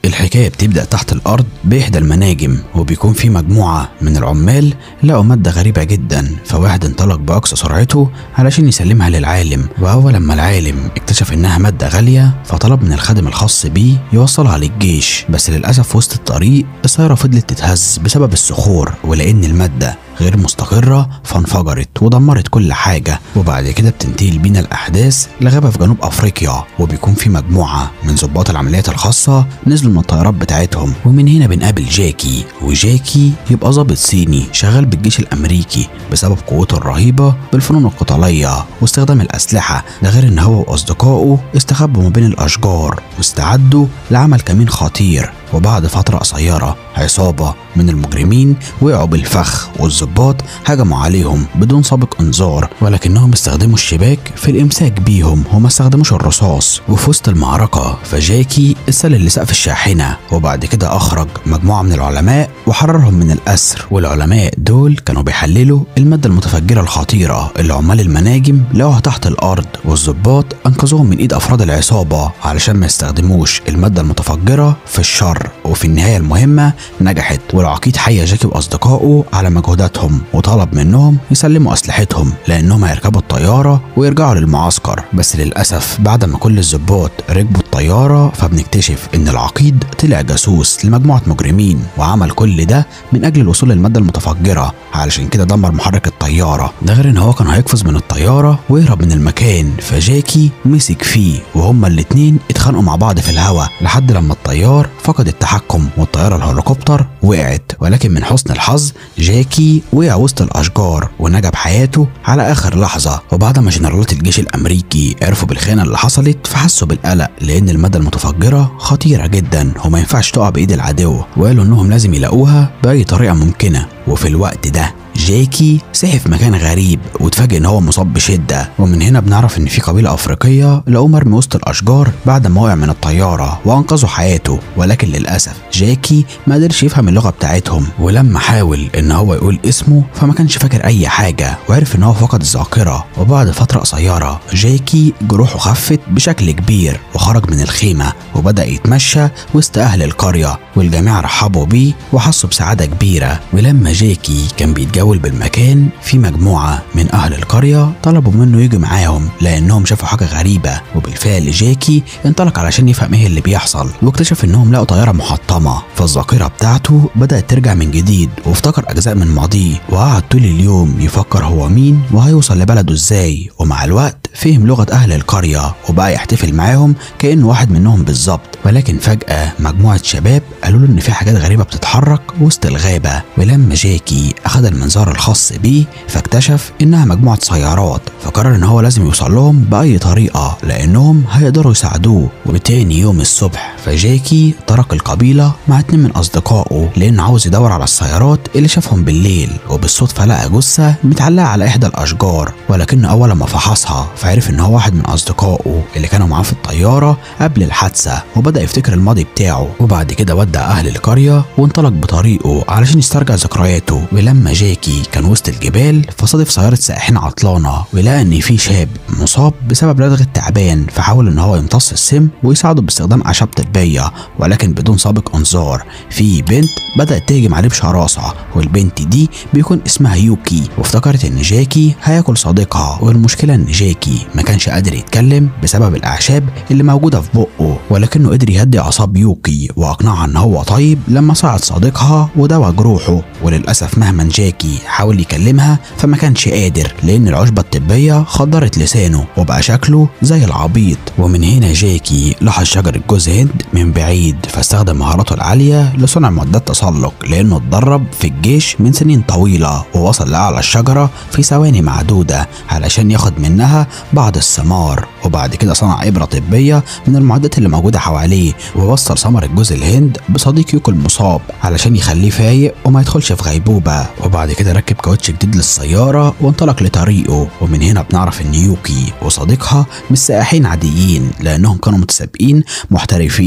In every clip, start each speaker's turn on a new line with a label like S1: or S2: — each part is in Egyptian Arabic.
S1: الحكاية بتبدأ تحت الأرض بإحدى المناجم وبيكون في مجموعة من العمال لقوا مادة غريبة جدا فواحد انطلق بأقصى سرعته علشان يسلمها للعالم وأول لما العالم اكتشف إنها مادة غالية فطلب من الخادم الخاص بيه يوصلها للجيش بس للأسف في وسط الطريق السيارة فضلت تتهز بسبب الصخور ولأن المادة غير مستقرة فانفجرت ودمرت كل حاجة وبعد كده بتنتقل بينا الأحداث لغابة في جنوب أفريقيا وبيكون في مجموعة من ضباط العمليات الخاصة نزلوا من الطيارات بتاعتهم ومن هنا بنقابل جاكي وجاكي يبقى ضابط صيني شغال بالجيش الأمريكي بسبب قوته الرهيبة بالفنون القتالية واستخدام الأسلحة ده غير إن هو وأصدقائه استخبوا ما بين الأشجار واستعدوا لعمل كمين خطير وبعد فترة قصيرة عصابة من المجرمين وقعوا بالفخ والظباط هجموا عليهم بدون سابق انذار ولكنهم استخدموا الشباك في الامساك بيهم وما استخدموش الرصاص وفي وسط المعركة فجاكي اتسلل لسقف الشاحنة وبعد كده اخرج مجموعة من العلماء وحررهم من الاسر والعلماء دول كانوا بيحللوا المادة المتفجرة الخطيرة اللي عمال المناجم لقوها تحت الارض والظباط انقذوهم من ايد افراد العصابة علشان ما يستخدموش المادة المتفجرة في الشر وفي النهاية المهمة نجحت والعقيد حيا جاكي واصدقائه على مجهوداتهم وطلب منهم يسلموا اسلحتهم لانهم هيركبوا الطياره ويرجعوا للمعسكر بس للاسف بعد ما كل الضباط ركبوا الطياره فبنكتشف ان العقيد طلع جاسوس لمجموعه مجرمين وعمل كل ده من اجل الوصول للماده المتفجره علشان كده دمر محرك الطياره ده غير ان هو كان هيقفز من الطياره ويهرب من المكان فجاكي مسك فيه وهما الاتنين اتخانقوا مع بعض في الهواء لحد لما الطيار فقد التحكم والطياره الهليكوبتر وقعت ولكن من حسن الحظ جاكي وقع وسط الاشجار ونجا بحياته على اخر لحظه وبعد ما جنرالات الجيش الامريكي عرفوا بالخيانه اللي حصلت فحسوا بالقلق لان الماده المتفجره خطيره جدا وما ينفعش تقع بايد العدو وقالوا انهم لازم يلاقوها باي طريقه ممكنه وفي الوقت ده جاكي صحي في مكان غريب واتفاجئ ان هو مصاب بشده ومن هنا بنعرف ان في قبيله افريقيه لقوه مرمي وسط الاشجار بعد ما وقع من الطياره وانقذوا حياته ولكن للاسف جاكي ما قدرش يفهم اللغه بتاعتهم ولما حاول ان هو يقول اسمه فما كانش فاكر اي حاجه وعرف ان هو فقد الذاكره وبعد فتره قصيره جاكي جروحه خفت بشكل كبير وخرج من الخيمه وبدا يتمشى وسط اهل القريه والجميع رحبوا بيه وحسوا بسعاده كبيره ولما جاكي كان بيتجوز بيتجول بالمكان في مجموعة من أهل القرية طلبوا منه يجي معاهم لأنهم شافوا حاجة غريبة وبالفعل جاكي انطلق علشان يفهم ايه اللي بيحصل واكتشف انهم لقوا طيارة محطمة فالذاكرة بتاعته بدأت ترجع من جديد وافتكر أجزاء من ماضيه وقعد طول اليوم يفكر هو مين وهيوصل لبلده ازاي ومع الوقت فهم لغة أهل القرية وبقى يحتفل معاهم كأنه واحد منهم بالظبط ولكن فجأة مجموعة شباب قالوا له إن في حاجات غريبة بتتحرك وسط الغابة ولما جاكي أخذ المنظار الخاص بيه فاكتشف إنها مجموعة سيارات فقرر إن هو لازم يوصل لهم بأي طريقة لأنهم هيقدروا يساعدوه وتاني يوم الصبح فجاكي ترك القبيلة مع اتنين من أصدقائه لأنه عاوز يدور على السيارات اللي شافهم بالليل وبالصدفة لقى جثة متعلقة على إحدى الأشجار ولكنه أول ما فحصها فعرف إن هو واحد من أصدقائه اللي كانوا معاه في الطيارة قبل الحادثة وبدأ يفتكر الماضي بتاعه وبعد كده ودع أهل القرية وانطلق بطريقه علشان يسترجع ذكرياته ولما جاكي كان وسط الجبال فصادف سيارة سائحين عطلانة ولقى إن في شاب مصاب بسبب لدغة تعبان فحاول إن هو يمتص السم ويساعده باستخدام أعشاب طبية ولكن بدون سابق إنذار في بنت بدأت تهجم عليه بشراسة والبنت دي بيكون اسمها يوكي وافتكرت إن جاكي هياكل صديقها والمشكلة إن جاكي ما كانش قادر يتكلم بسبب الأعشاب اللي موجودة في بقه ولكنه قدر يهدي أعصاب يوكي وأقنعها إن هو طيب لما صعد صديقها ودوى جروحه وللأسف مهما جاكي حاول يكلمها فما كانش قادر لأن العشبة الطبية خدرت لسانه وبقى شكله زي العبيط ومن هنا جاكي لاحظ شجرة جوز هند من بعيد فاستخدم مهاراته العالية لصنع معدات تسلق لأنه اتدرب في الجيش من سنين طويلة ووصل لأعلى الشجرة في ثواني معدودة علشان ياخد منها بعض الثمار وبعد كده صنع إبرة طبية من المعدات اللي موجودة حواليه ووصل ثمرة جوز الهند بصديق يوكو المصاب علشان يخليه فايق وما يدخلش في غيبوبة وبعد كده ركب كاوتش جديد للسيارة وانطلق لطريقه ومن هنا بنعرف إن يوكي وصديقها مش سائحين عاديين لأنهم كانوا متسابقين محترفين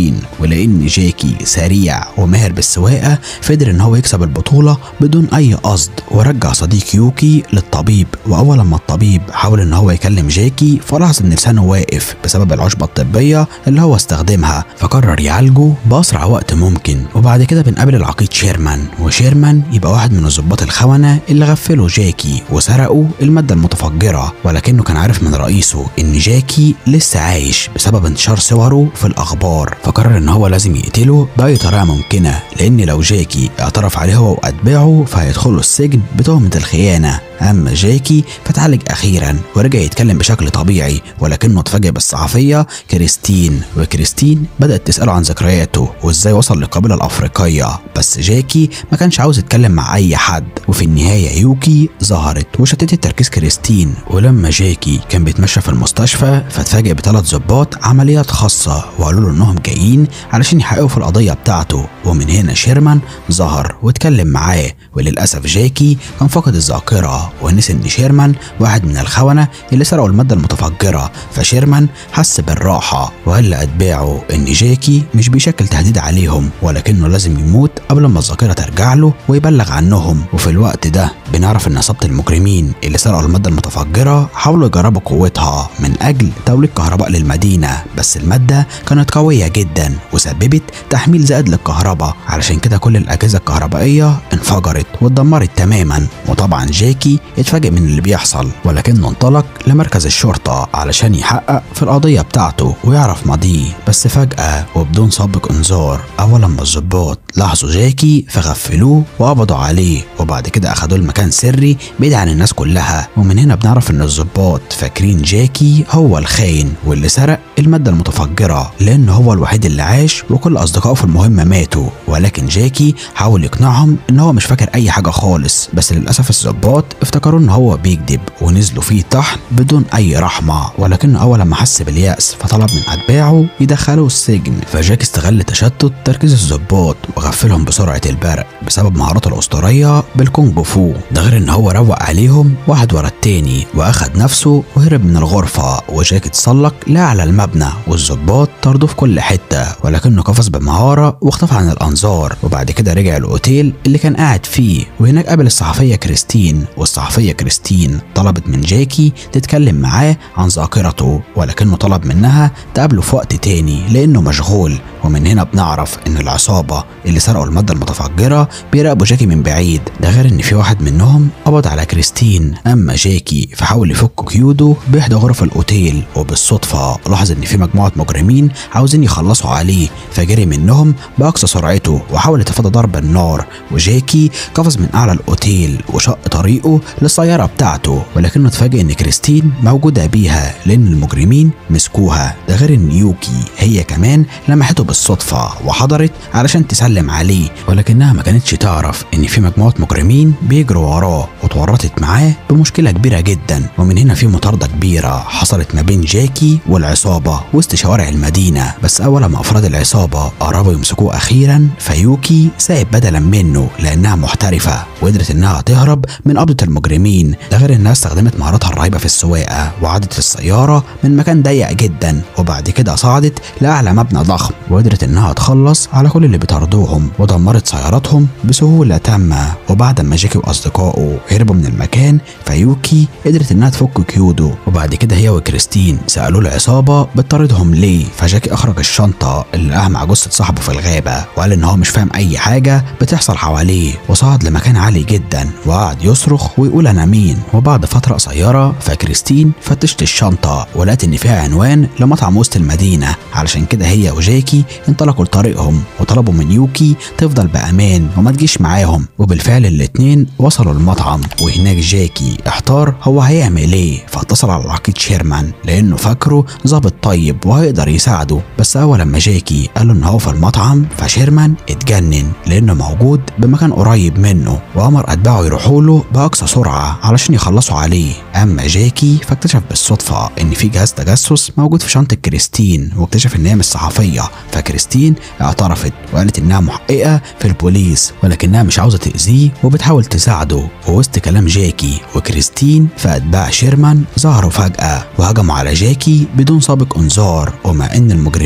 S1: كريستين ولان جاكي سريع وماهر بالسواقه قدر ان هو يكسب البطوله بدون اي قصد ورجع صديق يوكي للطبيب واول ما الطبيب حاول ان هو يكلم جاكي فلاحظ ان لسانه واقف بسبب العشبه الطبيه اللي هو استخدمها فقرر يعالجه باسرع وقت ممكن وبعد كده بنقابل العقيد شيرمان وشيرمان يبقى واحد من الضباط الخونه اللي غفلوا جاكي وسرقوا الماده المتفجره ولكنه كان عارف من رئيسه ان جاكي لسه عايش بسبب انتشار صوره في الاخبار فقرر ان هو لازم يقتله باي طريقه ممكنه لان لو جاكي اعترف عليه هو واتباعه فهيدخلوا السجن بتهمه الخيانه اما جاكي فتعالج اخيرا ورجع يتكلم بشكل طبيعي ولكنه اتفاجئ بالصحفيه كريستين وكريستين بدات تساله عن ذكرياته وازاي وصل للقبيله الافريقيه بس جاكي ما كانش عاوز يتكلم مع اي حد وفي النهايه يوكي ظهرت وشتتت تركيز كريستين ولما جاكي كان بيتمشى في المستشفى فاتفاجئ بثلاث ظباط عمليات خاصه وقالوا له انهم جايين علشان يحققوا في القضيه بتاعته ومن هنا شيرمان ظهر واتكلم معاه وللاسف جاكي كان فقد الذاكره ونسي ان شيرمان واحد من الخونه اللي سرقوا الماده المتفجره فشيرمان حس بالراحه وقال لاتباعه ان جاكي مش بيشكل تهديد عليهم ولكنه لازم يموت قبل ما الذاكره ترجع له ويبلغ عنهم وفي الوقت ده بنعرف ان عصابه المجرمين اللي سرقوا الماده المتفجره حاولوا يجربوا قوتها من اجل توليد كهرباء للمدينه بس الماده كانت قويه جدا وسببت تحميل زائد للكهرباء علشان كده كل الاجهزه الكهربائيه انفجرت واتدمرت تماما وطبعا جاكي اتفاجئ من اللي بيحصل ولكنه انطلق لمركز الشرطه علشان يحقق في القضيه بتاعته ويعرف ماضيه بس فجاه وبدون سابق انذار اول لما الظباط لاحظوا جاكي فغفلوه وقبضوا عليه وبعد كده اخدوه لمكان سري بعيد عن الناس كلها ومن هنا بنعرف ان الظباط فاكرين جاكي هو الخاين واللي سرق الماده المتفجره لان هو الوحيد اللي عاش وكل اصدقائه في المهمه ماتوا ولكن جاكي حاول يقنعهم ان هو مش فاكر اي حاجه خالص بس للاسف الظباط افتكروا ان هو بيكذب ونزلوا فيه تحت بدون اي رحمه ولكنه اول لما حس بالياس فطلب من اتباعه يدخلوه السجن فجاك استغل تشتت تركيز الظباط وغفلهم بسرعه البرق بسبب مهاراته الاسطوريه بالكونج فو ده غير ان هو روق عليهم واحد ورا التاني واخد نفسه وهرب من الغرفه وجاك اتسلق لاعلى المبنى والظباط طردوه في كل حته ولكنه قفز بمهاره واختفى عن الانظار وبعد كده رجع الاوتيل اللي كان قاعد فيه وهناك قابل الصحفيه كريستين والصحفيه كريستين طلبت من جاكي تتكلم معاه عن ذاكرته ولكنه طلب منها تقابله في وقت تاني لانه مشغول ومن هنا بنعرف ان العصابه اللي سرقوا الماده المتفجره بيراقبوا جاكي من بعيد ده غير ان في واحد منهم قبض على كريستين اما جاكي فحاول يفك كيودو باحدى غرف الاوتيل وبالصدفه لاحظ ان في مجموعه مجرمين عاوزين يخلصوا عليه فجري منهم باقصى سرعته وحاول يتفادى ضرب النار وجاكي قفز من اعلى الاوتيل وشق طريقه للسياره بتاعته ولكنه اتفاجئ ان كريستين موجوده بيها لان المجرمين مسكوها ده غير ان يوكي هي كمان لمحته بالصدفه وحضرت علشان تسلم عليه ولكنها ما كانتش تعرف ان في مجموعه مجرمين بيجروا وراه وتورطت معاه بمشكله كبيره جدا ومن هنا في مطارده كبيره حصلت ما بين جاكي والعصابه وسط شوارع المدينه بس اول ما افراد العصابه قربوا يمسكوه اخيرا فيوكي سائب بدلا منه لانها محترفه وقدرت انها تهرب من قبضه المجرمين ده غير انها استخدمت مهاراتها الرهيبه في السواقه وعادت السياره من مكان ضيق جدا وبعد كده صعدت لاعلى مبنى ضخم وقدرت انها تخلص على كل اللي بيطاردوهم ودمرت سياراتهم بسهوله تامه وبعد ما جاكي واصدقائه هربوا من المكان فيوكي قدرت انها تفك كيودو وبعد كده هي وكريستين سالوا العصابه بتطاردهم ليه فجاكي اخرج الشنطه اللي لقاها مع جثه صاحبه في الغابه وقال ان هو مش فاهم اي حاجه بتحصل حواليه وصعد لمكان عالي جدا وقعد يصرخ ويقول انا مين وبعد فتره قصيره فكريستين فتشت الشنطه ولقت ان فيها عنوان لمطعم وسط المدينه علشان كده هي وجاكي انطلقوا لطريقهم وطلبوا من يوكي تفضل بامان وما تجيش معاهم وبالفعل الاتنين وصلوا المطعم وهناك جاكي احتار هو هيعمل ايه فاتصل على العقيد شيرمان لانه فاكره ظابط طيب وهيقدر يساعده بس اول لما جاكي قال له ان هو في المطعم فشيرمان اتجنن لانه موجود بمكان قريب منه وامر اتباعه يروحوا له باقصى سرعه علشان يخلصوا عليه اما جاكي فاكتشف بالصدفه ان في جهاز تجسس موجود في شنطه كريستين واكتشف ان هي مش صحفيه فكريستين اعترفت وقالت انها محققه في البوليس ولكنها مش عاوزه تاذيه وبتحاول تساعده ووسط كلام جاكي وكريستين فاتباع شيرمان ظهروا فجاه وهجموا على جاكي بدون سابق انذار ومع ان المجرمين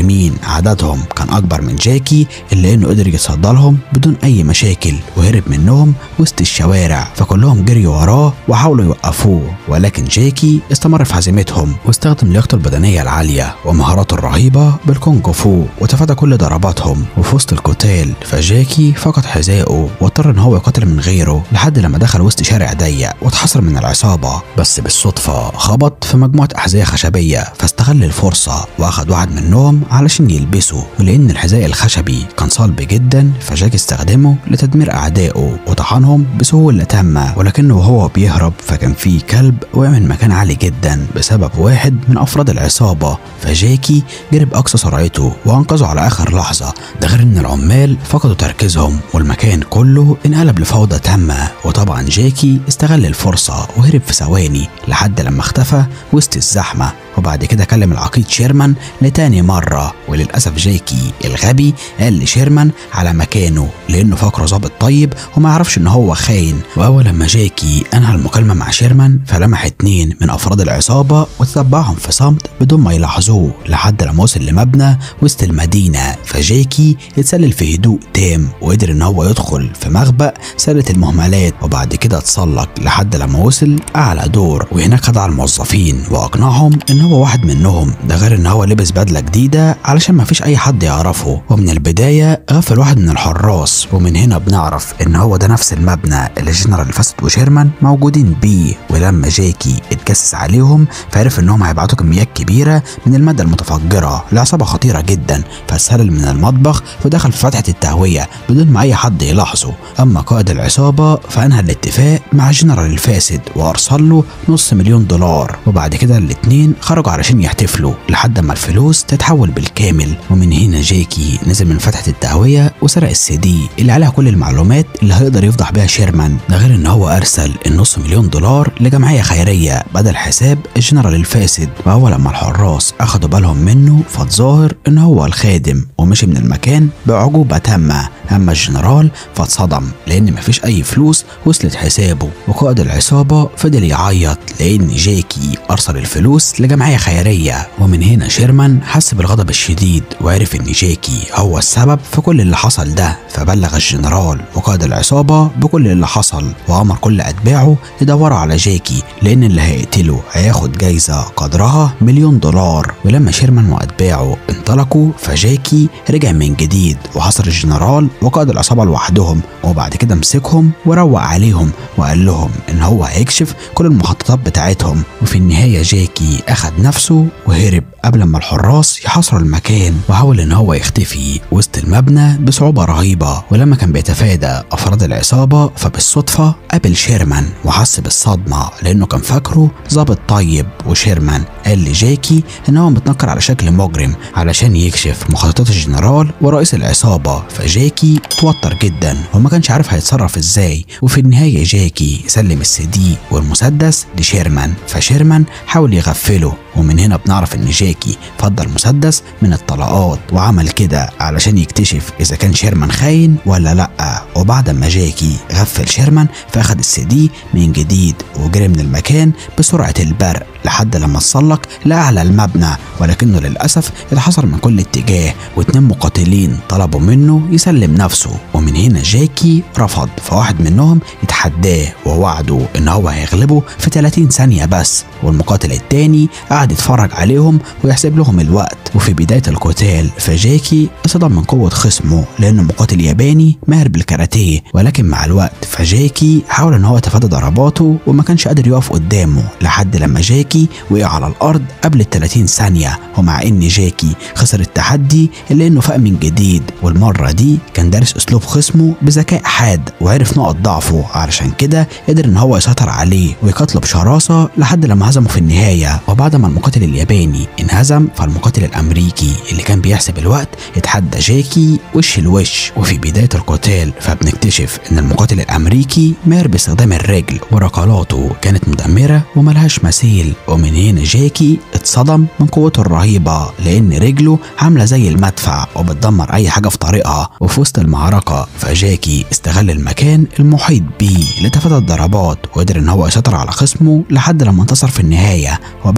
S1: عددهم كان اكبر من جاكي الا انه قدر يتصدى لهم بدون اي مشاكل وهرب منهم وسط الشوارع فكلهم جريوا وراه وحاولوا يوقفوه ولكن جاكي استمر في هزيمتهم واستخدم لياقته البدنيه العاليه ومهاراته الرهيبه بالكونغ فو وتفادى كل ضرباتهم وفي وسط القتال فجاكي فقد حذائه واضطر ان هو يقاتل من غيره لحد لما دخل وسط شارع ضيق واتحصر من العصابه بس بالصدفه خبط في مجموعه احذيه خشبيه فاستغل الفرصه واخد واحد منهم علشان يلبسه ولان الحذاء الخشبي كان صلب جدا فجاك استخدمه لتدمير اعدائه وطحنهم بسهوله تامه ولكنه وهو بيهرب فكان في كلب وقع من مكان عالي جدا بسبب واحد من افراد العصابه فجاكي جري باقصى سرعته وانقذه على اخر لحظه ده غير ان العمال فقدوا تركيزهم والمكان كله انقلب لفوضى تامه وطبعا جاكي استغل الفرصه وهرب في ثواني لحد لما اختفى وسط الزحمه وبعد كده كلم العقيد شيرمان لتاني مرة وللأسف جاكي الغبي قال لشيرمان على مكانه لأنه فاكره ظابط طيب وما يعرفش إن هو خاين وأول لما جاكي أنهى المكالمة مع شيرمان فلمح اتنين من أفراد العصابة وتتبعهم في صمت بدون ما يلاحظوه لحد لما وصل لمبنى وسط المدينة فجاكي اتسلل في هدوء تام وقدر إن هو يدخل في مخبأ سلة المهملات وبعد كده اتسلق لحد لما وصل أعلى دور وهناك خدع الموظفين وأقنعهم إن هو واحد منهم ده غير ان هو لبس بدله جديده علشان ما فيش اي حد يعرفه ومن البدايه غفل واحد من الحراس ومن هنا بنعرف ان هو ده نفس المبنى اللي جنرال فاسد وشيرمان موجودين بيه ولما جاكي اتجسس عليهم فعرف انهم هيبعتوا كميات كبيره من الماده المتفجره لعصابه خطيره جدا فسلل من المطبخ ودخل في فتحه التهويه بدون ما اي حد يلاحظه اما قائد العصابه فانهى الاتفاق مع جنرال الفاسد وارسل له نص مليون دولار وبعد كده الاتنين خرجوا علشان يحتفلوا لحد ما الفلوس تتحول بالكامل ومن هنا جاكي نزل من فتحة التهوية وسرق السي دي اللي عليها كل المعلومات اللي هيقدر يفضح بيها شيرمان ده غير ان هو ارسل النص مليون دولار لجمعية خيرية بدل حساب الجنرال الفاسد واول لما الحراس اخدوا بالهم منه فاتظاهر ان هو الخادم ومشي من المكان بعجوبة تامة اما الجنرال فاتصدم لان مفيش اي فلوس وصلت حسابه وقائد العصابة فضل يعيط لان جاكي ارسل الفلوس لجمعية خيرية ومن هنا شيرمان حس بالغضب الشديد وعرف ان جاكي هو السبب في كل اللي حصل ده فبلغ الجنرال وقائد العصابة بكل اللي حصل وامر كل اتباعه يدوروا على جاكي لان اللي هيقتله هياخد جايزة قدرها مليون دولار ولما شيرمان واتباعه انطلقوا فجاكي رجع من جديد وحصر الجنرال وقائد العصابة لوحدهم وبعد كده مسكهم وروق عليهم وقال لهم ان هو هيكشف كل المخططات بتاعتهم وفي النهاية جاكي اخد نفسه وهرب قبل ما الحراس يحاصروا المكان وحاول ان هو يختفي وسط المبنى بصعوبة رهيبة ولما كان بيتفادى افراد العصابة فبالصدفة قابل شيرمان وحس بالصدمة لانه كان فاكره ظابط طيب وشيرمان قال لجاكي ان هو متنكر على شكل مجرم علشان يكشف مخططات الجنرال ورئيس العصابة فجاكي توتر جدا وما كانش عارف هيتصرف ازاي وفي النهاية جاكي سلم السي دي والمسدس لشيرمان فشيرمان حاول يغفله ومن هنا بنعرف ان جاكي فضل مسدس من الطلقات وعمل كده علشان يكتشف اذا كان شيرمان خاين ولا لا وبعد ما جاكي غفل شيرمان فاخد السي دي من جديد وجري من المكان بسرعة البرق لحد لما اتسلق لأعلى المبنى ولكنه للأسف اتحصر من كل اتجاه واتنين مقاتلين طلبوا منه يسلم نفسه ومن هنا جاكي رفض فواحد منهم اتحداه ووعده ان هو هيغلبه في 30 ثانية بس والمقاتل التاني قعد يتفرج عليهم ويحسب لهم الوقت وفي بداية القتال فجاكي اتصدم من قوة خصمه لأنه مقاتل ياباني ماهر بالكاراتيه ولكن مع الوقت فجاكي حاول ان هو يتفادى ضرباته وما كانش قادر يقف قدامه لحد لما جاكي وقع على الأرض قبل ال 30 ثانية ومع ان جاكي خسر التحدي إلا انه فاق من جديد والمرة دي كان دارس اسلوب خصمه بذكاء حاد وعرف نقط ضعفه علشان كده قدر ان هو يسيطر عليه ويقاتله بشراسة لحد لما هزمه في النهاية وبعد ما المقاتل الياباني انهزم فالمقاتل الامريكي اللي كان بيحسب الوقت اتحدى جاكي وش لوش وفي بداية القتال فبنكتشف ان المقاتل الامريكي ماهر باستخدام الرجل وركلاته كانت مدمرة وملهاش مثيل ومن هنا جاكي اتصدم من قوته الرهيبة لان رجله عاملة زي المدفع وبتدمر اي حاجة في طريقها وفي وسط المعركة فجاكي استغل المكان المحيط بيه لتفادى الضربات وقدر ان هو يسيطر على خصمه لحد لما انتصر في النهاية وبعد ما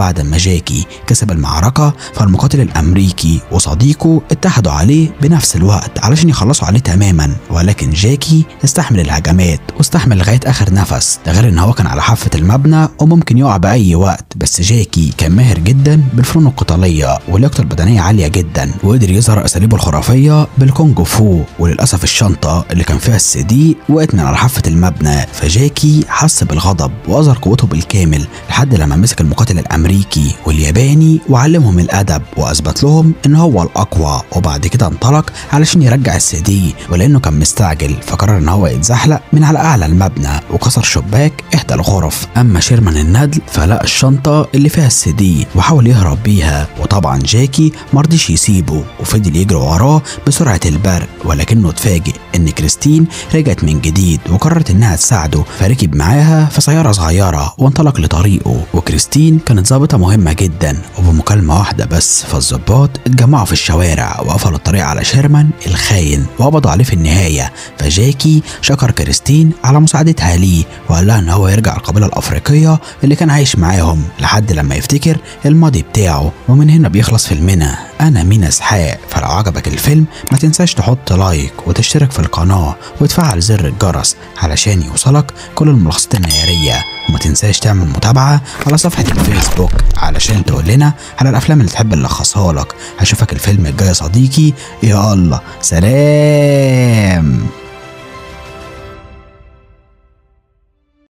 S1: جاكي كسب المعركة فالمقاتل الأمريكي وصديقه اتحدوا عليه بنفس الوقت علشان يخلصوا عليه تماما ولكن جاكي استحمل الهجمات واستحمل لغاية آخر نفس ده غير إن هو كان على حافة المبنى وممكن يقع بأي وقت بس جاكي كان ماهر جدا بالفنون القتالية ولياقته البدنية عالية جدا وقدر يظهر أساليبه الخرافية بالكونج فو وللأسف الشنطة اللي كان فيها السي دي وقعت من على حافة المبنى فجاكي حس بالغضب وأظهر قوته بالكامل لحد لما مسك المقاتل الأمريكي والياباني وعلمهم الأدب وأثبت لهم إن هو الأقوى وبعد كده انطلق علشان يرجع السي دي ولأنه كان مستعجل فقرر إن هو يتزحلق من على أعلى المبنى وكسر شباك إحدى الغرف أما شيرمان الندل فلقى الشنطة اللي فيها السي دي وحاول يهرب بيها وطبعا جاكي مرضيش يسيبه وفضل يجري وراه بسرعة البرق ولكنه اتفاجئ إن كريستين رجعت من جديد وقررت إنها تساعده فركب معاها في سيارة صغيرة وانطلق لطريقه وكريستين كانت ظابطة مهمة جدا وبمكالمة واحدة بس فالظباط اتجمعوا في الشوارع وقفلوا الطريق على شيرمان الخاين وقبضوا عليه في النهاية فجاكي شكر كريستين على مساعدتها ليه وقال لها إن هو يرجع القبيلة الأفريقية اللي كان عايش معاهم لحد لما يفتكر الماضي بتاعه ومن هنا بيخلص فيلمنا أنا مينا إسحاق فلو عجبك الفيلم ما تنساش تحط لايك وتشترك في القناة وتفعل زر الجرس علشان يوصلك كل الملخصات النهارية وما تنساش تعمل متابعة على صفحة الفيسبوك علشان تقول لنا على الأفلام اللي تحب نلخصها لك هشوفك الفيلم الجاي يا صديقي يا الله سلام